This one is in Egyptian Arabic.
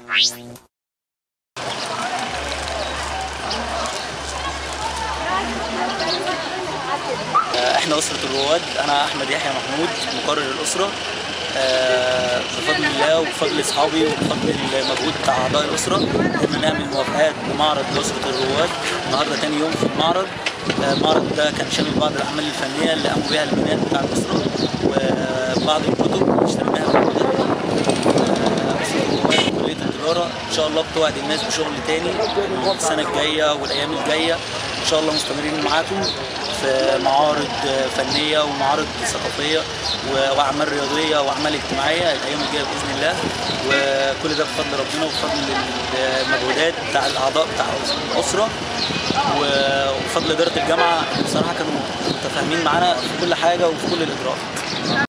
احنا اسره الرواد انا احمد يحيى محمود مقرر الاسره آه، بفضل الله وبفضل اصحابي وبفضل المجهود بتاع اعضاء الاسره قدرنا نعمل موافقات بمعرض لاسره الرواد النهارده تاني يوم في المعرض آه، المعرض ده كان شامل بعض الاعمال الفنيه اللي قاموا بها البنات بتاع الاسره وبعض الكتب اللي اشتريناها من أسرة كليه التجاره ان شاء الله بتوعد الناس بشغل تاني السنه الجايه والايام الجايه ان شاء الله مستمرين معاكم في معارض فنيه ومعارض ثقافيه و- واعمال رياضيه واعمال اجتماعيه الايام الجايه باذن الله وكل ده بفضل ربنا وبفضل المجهودات بتاع الاعضاء بتاع الاسره و- وبفضل اداره الجامعه بصراحه كانوا متفاهمين معانا في كل حاجه وفي كل الاجراءات